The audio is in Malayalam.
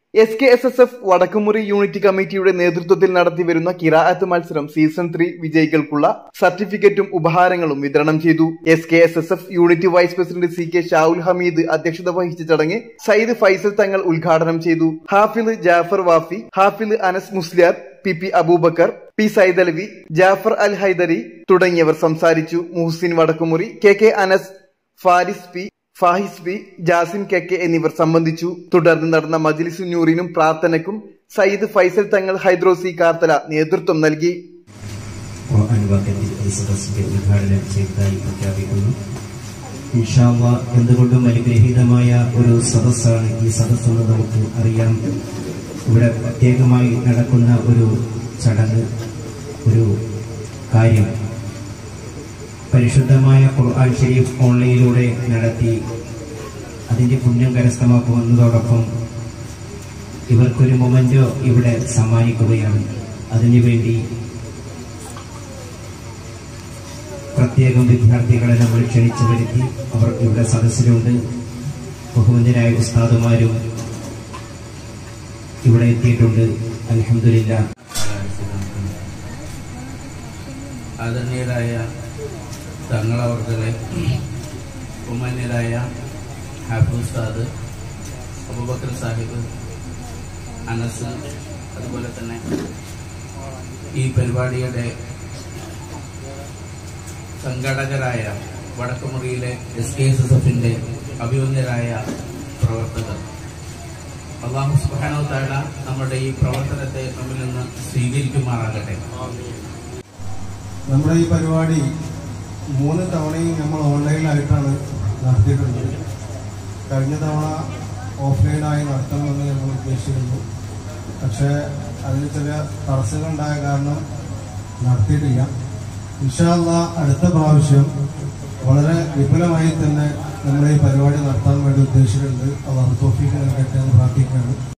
S K S S F Vadakkumuri unit കമ്മിറ്റിയുടെ നേതൃത്വത്തിൽ നടത്തിവരുന്ന കിറാഅത്ത് മത്സരം സീസൺ ത്രീ വിജയികൾക്കുള്ള സർട്ടിഫിക്കറ്റും ഉപഹാരങ്ങളും വിതരണം ചെയ്തു S K S S F unit vice president C K Shavul Hameed അധ്യക്ഷത വഹിച്ച ചടങ്ങ് സയ്യിദ് ഫൈസൽ തങ്ങൾ ഉദ്ഘാടനം ചെയ്തു Hafid Jafar Wafi Hafid Anas Musliyar P P Aboobacker P Saidalavi Jafar Al Haidari തുടങ്ങിയവർ സംസാരിച്ചു Muhasin Vadakkumuri K K Anas Faris P Fahis P Jasim K K എന്നിവർ സംബന്ധിച്ചു തുടർന്ന് നടന്ന മജ്ലിസു നൂറിനും പ്രാർത്ഥനയ്ക്കും സയ്യിദ് ഫൈസൽ തങ്ങൾ ഹൈദ്രോസി കാർത്തല നേതൃത്വം നൽകി ഖുർആൻ വാക്യത്തിൽ ഈ സദസ്സിന്റെ ഉദ്ഘാടനം ചെയ്തതായി പ്രഖ്യാപിക്കുന്നു ഇൻഷാല്ല എന്തുകൊണ്ടും അനുഗ്രഹീതമായ ഒരു സദസ്സാണ് ഈ സദസ്സെന്ന് നമുക്ക് അറിയാം ഇവിടെ പ്രത്യേകമായി നടക്കുന്ന ഒരു ചടങ്ങ് ഒരു കാര്യം പരിശുദ്ധമായ ഖുർആൻ ഷരീഫ് ഓൺലൈനിലൂടെ നടത്തി അതിന്റെ പുണ്യം കരസ്ഥമാക്കുന്നതോടൊപ്പം ഇവർക്കൊരു മൊമെന്റോ ഇവിടെ സമ്മാനിക്കുകയാണ് അതിനുവേണ്ടി പ്രത്യേകം വിദ്യാർത്ഥികളെ നമ്മൾ ക്ഷണിച്ചു വരുത്തി അവർ ഇവിടെ സദസ്സിലുണ്ട് ബഹുമന്യരായ ഉസ്താദുമാരും ഇവിടെ എത്തിയിട്ടുണ്ട് അലഹമില്ല ആദരണീയരായ തങ്ങളവർകളെ ബഹുമാന്യരായ ഹാഫി ഉസ്താദ് അബൂബക്കർ സാഹിബ് അനസ് അതുപോലെ തന്നെ ഈ പരിപാടിയുടെ സംഘാടകരായ വടക്കുമുറിയിലെ എസ് കെ എസ് എസ് എഫിന്റെ അഭിമന്യരായ പ്രവർത്തകർ അള്ളാഹു സുബാനോ താഴ നമ്മുടെ ഈ പ്രവർത്തനത്തെ നമ്മിൽ നിന്ന് സ്വീകരിക്കുമാറാകട്ടെ നമ്മുടെ ഈ പരിപാടി മൂന്ന് തവണയും നമ്മൾ ഓൺലൈനിലായിട്ടാണ് നടത്തിയിട്ടുള്ളത് കഴിഞ്ഞ തവണ ഓഫ്ലൈനായി നടത്തണമെന്ന് ഞങ്ങൾ ഉദ്ദേശിച്ചിരുന്നു പക്ഷേ അതിന് ചില തടസ്സങ്ങളുണ്ടായ കാരണം നടത്തിയിട്ടില്ല ഇൻഷാല്ല അടുത്ത പ്രാവശ്യം വളരെ വിപുലമായി തന്നെ നമ്മൾ ഈ പരിപാടി നടത്താൻ വേണ്ടി ഉദ്ദേശിച്ചിട്ടുണ്ട് അള്ളാഹു തോഫീക്ക് നൽകട്ടെ എന്ന് പ്രാർത്ഥിക്കുകയാണ്